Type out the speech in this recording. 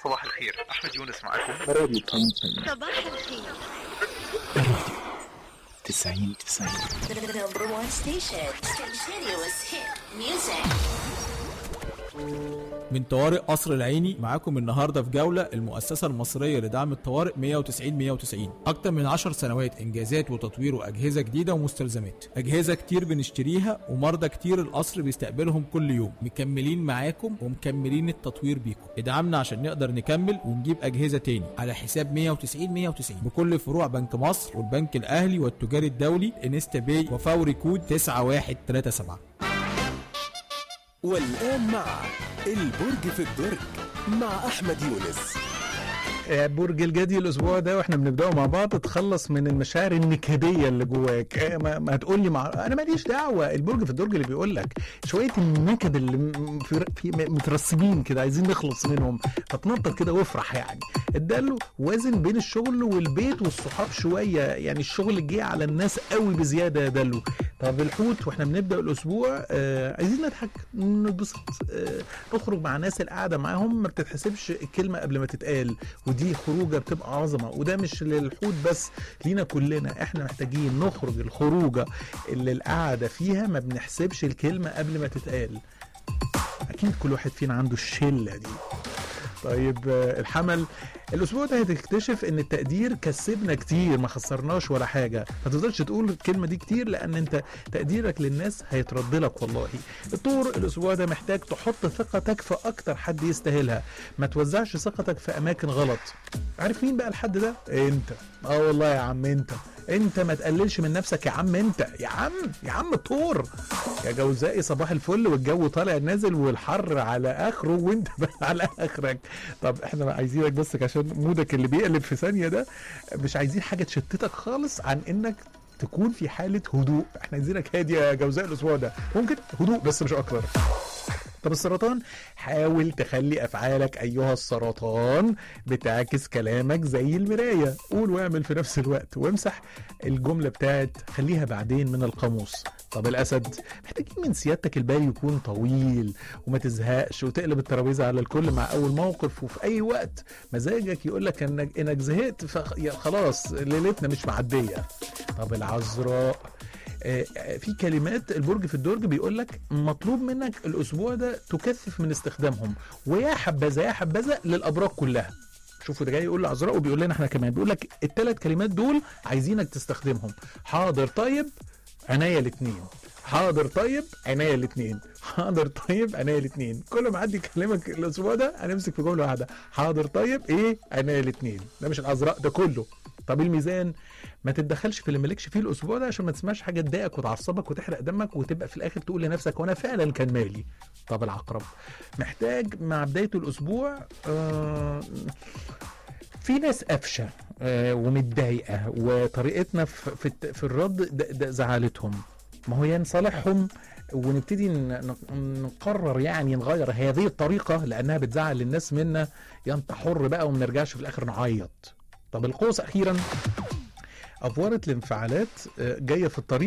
صباح الخير احمد يونس معكم راديو طنطا صباح الخير تسعين تسعين The number one station. Continuous hit music. من طوارئ قصر العيني معاكم النهارده في جوله المؤسسه المصريه لدعم الطوارئ 190 190 اكتر من 10 سنوات انجازات وتطوير واجهزه جديده ومستلزمات اجهزه كتير بنشتريها ومرضى كتير القصر بيستقبلهم كل يوم مكملين معاكم ومكملين التطوير بيكم ادعمنا عشان نقدر نكمل ونجيب اجهزه تاني على حساب 190 190 بكل فروع بنك مصر والبنك الاهلي والتجاري الدولي انستا باي وفوري كود 9137 والآن مع البرج في الدرج مع أحمد يونس آه، برج الجدي الاسبوع ده واحنا بنبداه مع بعض تتخلص من المشاعر النكديه اللي جواك آه، ما, ما تقول لي مع... انا ماليش دعوه البرج في الدرج اللي بيقول لك شويه النكد اللي م- في... في م- مترسبين كده عايزين نخلص منهم فتنطط كده وافرح يعني اداله وازن بين الشغل والبيت والصحاب شويه يعني الشغل جه على الناس قوي بزياده يا دلو طب الحوت واحنا بنبدا الاسبوع آه عايزين نضحك نتبسط آه نخرج مع ناس القعده معاهم ما بتتحسبش الكلمه قبل ما تتقال ودي خروجه بتبقى عظمه وده مش للحوت بس لينا كلنا احنا محتاجين نخرج الخروجه اللي القعده فيها ما بنحسبش الكلمه قبل ما تتقال اكيد كل واحد فينا عنده الشله دي طيب آه، الحمل الاسبوع ده هتكتشف ان التقدير كسبنا كتير ما خسرناش ولا حاجه ما تفضلش تقول الكلمه دي كتير لان انت تقديرك للناس هيترد لك والله الطور الاسبوع ده محتاج تحط ثقتك في اكتر حد يستاهلها ما توزعش ثقتك في اماكن غلط عارف مين بقى الحد ده انت اه والله يا عم انت انت ما تقللش من نفسك يا عم انت يا عم يا عم الطور يا جوزائي صباح الفل والجو طالع نازل والحر على اخره وانت بقى على اخرك طب احنا عايزينك بس عشان مودك اللي بيقلب في ثانيه ده مش عايزين حاجه تشتتك خالص عن انك تكون في حاله هدوء احنا عايزينك هادي يا جوزاء الاسبوع ده ممكن هدوء بس مش اكتر طب السرطان حاول تخلي افعالك ايها السرطان بتعكس كلامك زي المرايه قول واعمل في نفس الوقت وامسح الجمله بتاعت خليها بعدين من القاموس طب الاسد محتاجين من سيادتك البال يكون طويل وما تزهقش وتقلب الترابيزه على الكل مع اول موقف وفي اي وقت مزاجك يقول لك انك انك زهقت فخلاص ليلتنا مش معديه طب العذراء آه، آه، في كلمات البرج في الدرج بيقول لك مطلوب منك الاسبوع ده تكثف من استخدامهم ويا حبذا يا حبذا للابراج كلها شوفوا ده جاي يقول لعذراء وبيقول لنا احنا كمان بيقول لك الثلاث كلمات دول عايزينك تستخدمهم حاضر طيب عناية الاثنين حاضر طيب عناية الاثنين حاضر طيب عناية الاثنين كل ما حد يكلمك الاسبوع ده هنمسك في جمله واحده حاضر طيب ايه عناية الاثنين ده مش العذراء ده كله طب الميزان ما تتدخلش في اللي مالكش فيه الاسبوع ده عشان ما تسمعش حاجه تضايقك وتعصبك وتحرق دمك وتبقى في الاخر تقول لنفسك وانا فعلا كان مالي طب العقرب محتاج مع بدايه الاسبوع آه في ناس قفشه آه ومتضايقه وطريقتنا في, في, الت- في الرد ده, ده زعلتهم ما هو يا نصالحهم ونبتدي ن- ن- نقرر يعني نغير هذه الطريقه لانها بتزعل الناس منا يا انت حر بقى وما نرجعش في الاخر نعيط طب القوس اخيرا افوره الانفعالات آه، جايه في الطريق